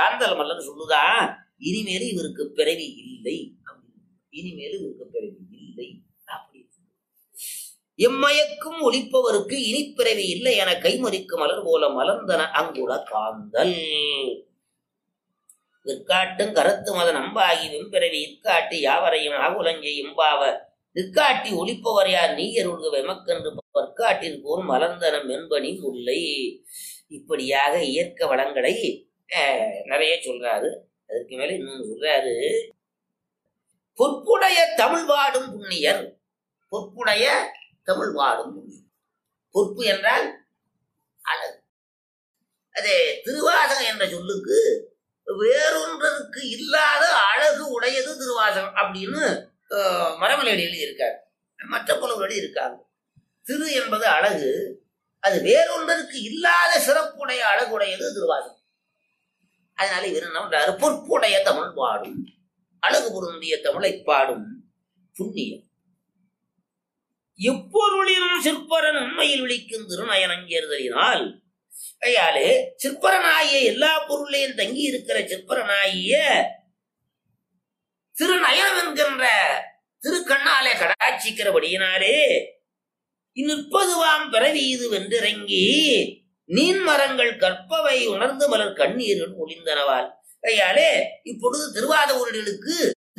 காந்தல் மல்லன் சொல்லுதா இனிமேல் இவருக்கு பிறவி இல்லை அப்படின்னு. இனிமேல் இவருக்கு பிறவி இல்லை அப்படி எம்மயக்கும் ஒளிப்பவருக்கு இனி பிறவி இல்லை என கைமறிக்கு மலர் போல மலர்ந்தன அங்குல காந்தல் விற்காட்டும் கருத்து மத நம்பாகி வெம்பிறவி இற்காட்டி யாவரையும் ஆகுலஞ்செய்யும் பாவ நிற்காட்டி ஒளிப்பவர் யார் நீயருள்க வெமக்கென்று பற்காட்டில் போல் மலர்ந்தனம் என்பனி முல்லை இப்படியாக இயற்கை வளங்களை அஹ், நிறைய சொல்றாரு அதுக்கு மேல இன்னொன்னு சொல்றாரு பொற்புடைய தமிழ் வாடும் புண்ணியர் பொற்புடைய தமிழ் வாடும் புண்ணியர் பொற்பு என்றால் அழகு அது திருவாசகம் என்ற சொல்லுக்கு வேறொன்றதுக்கு இல்லாத அழகு உடையது திருவாசகம் அப்படின்னு அஹ், மரமலையடி எழுதியிருக்கார் மற்ற புலவர்களி இருக்காங்க திரு என்பது அழகு அது வேறொன்றருக்கு இல்லாத சிறப்புடைய அழகுடையது திருவாசகம் அதனால இவர் என்ன பண்றாரு பொற்புடைய தமிழ் பாடும் அழகு பொருந்திய தமிழை பாடும் புண்ணியம் எப்பொருளினும் சிற்பரன் உண்மையில் விழிக்கும் திருநயனஞ்சேர்தலினால் கையாலே சிற்பரனாகிய எல்லா பொருளையும் தங்கி இருக்கிற சிற்பரனாகிய திருநயனம் என்கின்ற திருக்கண்ணாலே கடாட்சிக்கிறபடியினாலே இந்நிற்பதுவாம் பிறவி இது வென்றிறங்கி நீன் மரங்கள் கற்பவை உணர்ந்து மலர் கண்ணீர்கள் ஒளிந்தனவால் கையாலே இப்பொழுது திருவாத ஊர்களுக்கு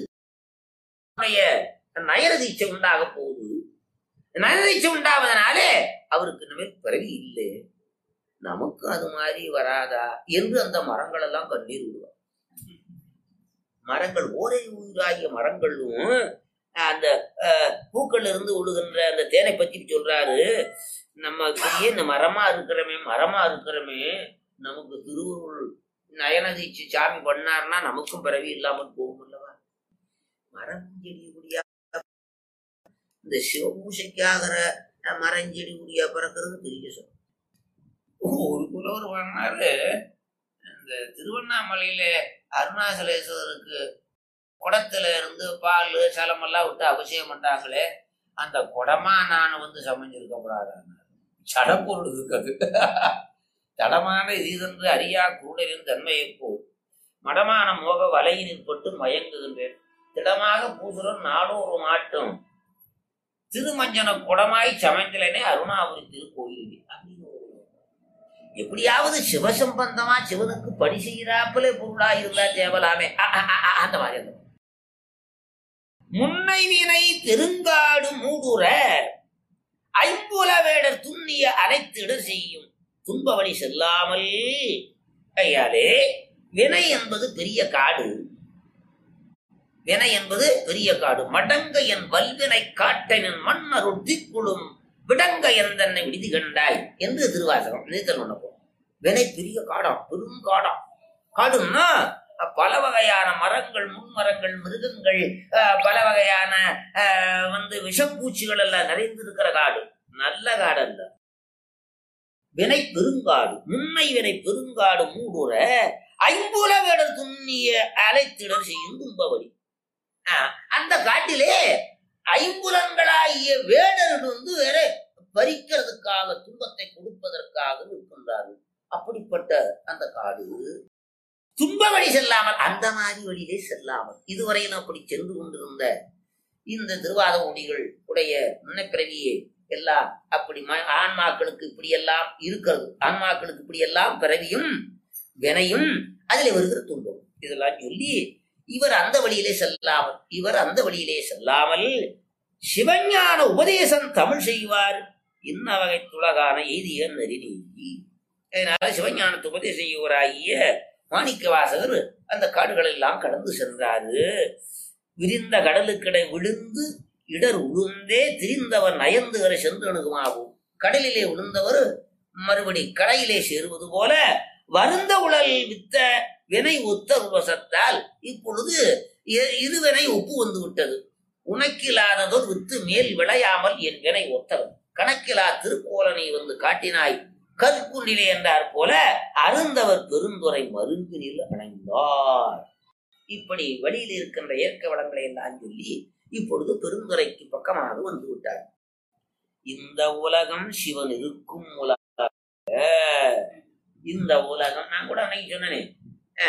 நயரதீட்சை உண்டாக போகுது நயரதீட்சை உண்டாவதனாலே அவருக்கு இனிமேல் பிறவி இல்லை நமக்கு அது மாதிரி வராதா என்று அந்த மரங்கள் எல்லாம் கண்ணீர் விடுவார் மரங்கள் ஓரை உயிராகிய மரங்களும் அந்த அஹ், பூக்கள்ல இருந்து விழுகின்ற அந்த தேனை பத்தி சொல்றாரு நம்ம இப்படியே இந்த மரமா இருக்கிறமே மரமா இருக்கிறமே நமக்கு திருவுருள் நயனதீட்சி சாமி பண்ணாருன்னா நமக்கும் பிறவி இல்லாமல் போகும் அல்லவா மரம் செடி குடியா இந்த சிவபூசைக்காகிற அஹ், மரஞ்செடி குடியா பிறக்கிறது பெரிய சொல் ஒரு புலவர் பண்ணாரு இந்த திருவண்ணாமலையில அருணாசலேஸ்வரருக்கு குடத்துல இருந்து பால் சலமெல்லாம் விட்டு அபிஷேகம் பண்ணாங்களே அந்த குடமா நான் வந்து சமைஞ்சிருக்கப்படாதாங்க சடப்பொருள் இருக்குது தடமான இதென்று அறியா கூடலின் தன்மையை போல் மடமான மோக வலையினில் பட்டு மயங்குகின்றேன் திடமாக பூசுரன் நாடோறு மாட்டும் திருமஞ்சன குடமாய் சமைந்தலனே அருணாபுரி திருக்கோயில் அப்படின்னு ஒரு எப்படியாவது சிவசம்பந்தமா சிவனுக்கு பணி செய்கிறாப்புல பொருளா இருந்தா தேவலாமே அ, அ, அ, அ, அந்த மாதிரி அந்த மாதிரி. முன்னை வினை பெருங்காடு மூடுற ஐம்புல வேடர் துண்ணிய அனைத்திட செய்யும் துன்ப வழி செல்லாமல் கையாலே வினை என்பது பெரிய காடு வினை என்பது பெரிய காடு மடங்க என் வல்வினை காட்டனின் மன்னருள் திக்குளும் விடங்க என் தன்னை விடுதி கண்டாய் என்று திருவாசகம் நீத்தல் பண்ணப்போ வினை பெரிய காடாம் பெரும் காடாம் காடுன்னா அஹ், பல வகையான மரங்கள் முன்மரங்கள் மிருகங்கள் அஹ், பல வகையான அஹ், வந்து விஷப்பூச்சிகள் எல்லாம் நிறைந்திருக்கிற காடு நல்ல காடு அல்ல வினை பெருங்காடு முன்னை வினை பெருங்காடு மூடுற ஐம்புல வேடர் துண்ணிய அலைத்திடர் செய்யும் துன்பவடி ஆஹ், அந்த காட்டிலே ஐம்புலன்களாகிய வேடர்கள் வந்து வேற பறிக்கிறதுக்காக துன்பத்தை கொடுப்பதற்காக இருக்கின்றார்கள் அப்படிப்பட்ட அந்த காடு துன்ப வழி செல்லாமல் அந்த மாதிரி வழியிலே செல்லாமல் இதுவரையில் அப்படி சென்று கொண்டிருந்த இந்த திருவாத முடிகள் உடைய முன்னப்பிறவியே எல்லாம் அப்படி ம- ஆன்மாக்களுக்கு இப்படி எல்லாம் இருக்கிறது ஆன்மாக்களுக்கு இப்படி எல்லாம் பிறவியும் வினையும் அதில் வருகிற துன்பம் இதெல்லாம் சொல்லி இவர் அந்த வழியிலே செல்லாமல் இவர் அந்த வழியிலே செல்லாமல் சிவஞான உபதேசம் தமிழ் செய்வார் இன்ன வகை துலகான எய்திய நெறிநீங்கி அதனால சிவஞானத்தை உபதேசம் செய்வராகிய மாணிக்க வாசகர் அந்த காடுகள் எல்லாம் கடந்து சென்றாரு விரிந்த கடலுக்கிடை விழுந்து இடர் உளுந்தே திரிந்தவர் நயந்துகிற சென்றணுகுமாகும் கடலிலே விழுந்தவர் மறுபடி கடையிலே சேருவது போல வருந்த உடல் வித்த வினை ஒத்த உபசத்தால் இப்பொழுது இ- இருவினை ஒப்பு வந்து விட்டது உனக்கில்லாததோர் வித்து மேல் விளையாமல் என் வினை ஒத்தவன் கணக்கிலா திருக்கோலனை வந்து காட்டினாய் கற்குண்டிலே என்றார் போல அருந்தவர் பெருந்துரை மருங்கினில் அடைந்தார் இப்படி வழியில் இருக்கின்ற இயற்கை வளங்களை எல்லாம் சொல்லி இப்பொழுது பெருந்துரைக்கு பக்கமாக வந்து விட்டார் இந்த உலகம் சிவன் இருக்கும் உலக இந்த உலகம் நான் கூட அன்னைக்கு சொன்னேனே